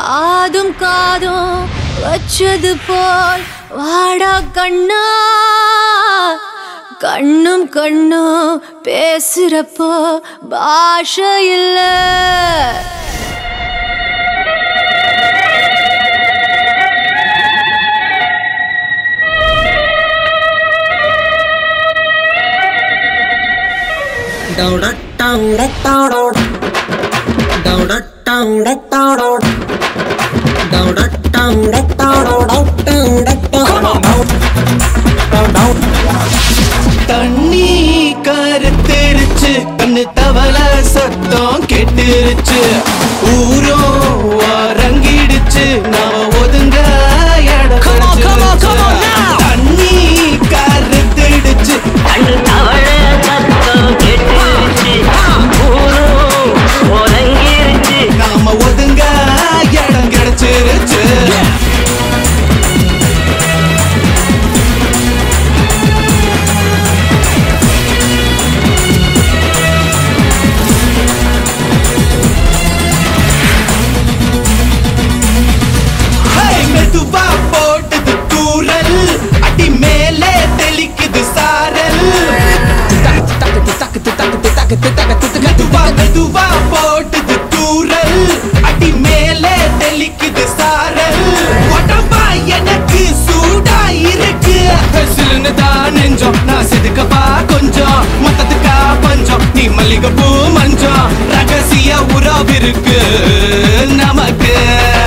காதும் காதும் வச்சது போல் வாடா கண்ணா கண்ணும் கண்ணும் பேசுறப்போ பாஷை இல்லை தண்ணி கருத்திருச்சு கண்ணு தவள சத்தம் கெட்டுருச்சு ஊரோ அரங்கிடுச்சு நாம ஒதுங்க இடம் கிடைச்சிருச்சு. தண்ணி கருத்திடுச்சு கண்ணு தவழ சத்தம் கெட்டுருச்சு ஊரும் உறங்கிருச்சு நாம ஒதுங்க இடம் கிடைச்சிருச்சு ஹே, மெதுவா போட்டது தூரல் அடி மேலே தெளிக்குது சாரல் மெதுவா மெதுவா போட்டது தூரல் அடி மேலே தெளிக்குது சாரல் உடம்பா எனக்கு சூடா இருக்கு சிலுன்னு தான் நெஞ்சம் நான் செதுக்கப்பா கொஞ்சம் மொத்தத்துக்கா பஞ்சம் நீ மல்லிகை பூ மஞ்சம் ரகசிய உறவிருக்கு நமக்கு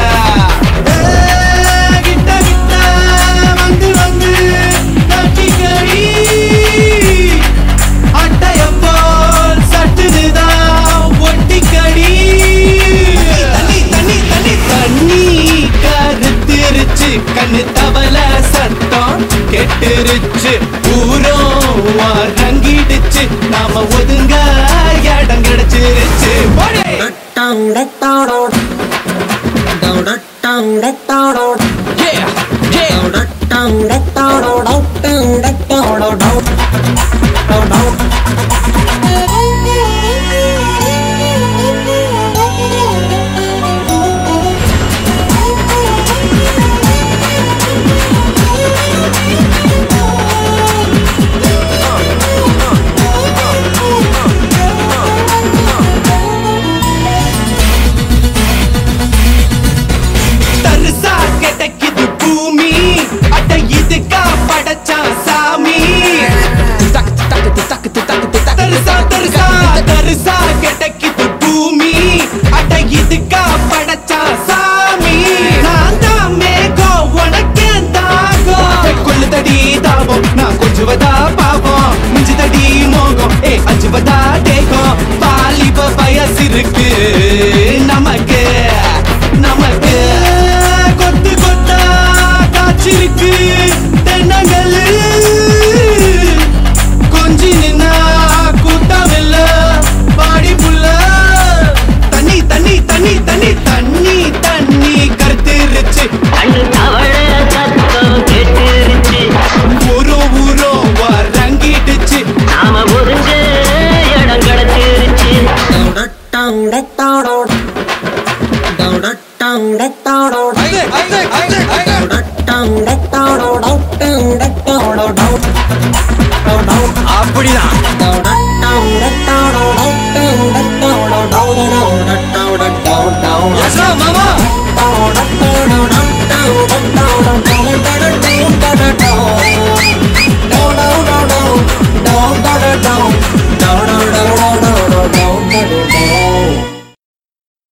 கிட்ட கிட்ட வந்து வந்து தட்டிக்கடி அட்டையப்போல் சட்டுதுதான் ஒட்டிக்கடி தண்ணி தண்ணி தண்ணி தண்ணி கருத்திருச்சு கண்ணு தவள சத்தம் கெட்டுருச்சு ஊரம் அரங்கிடுச்சு நாம ஒதுங்க இடம் கிடைச்சிருச்சு போடே. Yeah, yeah. தரிசா கிடைக்குது பூமி அட இதுக்கா படைச்சான் சாமி தரிசா தரிசா தரிசா கிடைக்குது பூமி அட இதுக்கா படைச்சான் சாமி நான் தான் மேகம் உனக்கே தாகம் கொள்ளுதடி தாபம் நான் கொஞ்சுவதா பாவம் மிஞ்சுதடி மோகம் ஏ அஞ்சுவதா தேகம் வாலிப வயசிருக்கு நமக்கு நமக்கு கொத்து கொத்தா காய்ச்சிருக்கு தென்னங்கள் கொஞ்சி நின்னா கூட்டமில்ல பாடி புள்ள தண்ணி தண்ணி தண்ணி தண்ணி தண்ணி தண்ணி கருத்திருச்சு கண்ணு தவழ சத்தம் கெட்டுருச்சு ஊரோ ஊரோ வரங்கிடுச்சு நாம ஒதுங்க இடம் கிடைச்சிருச்சு அப்படிதான் மாமா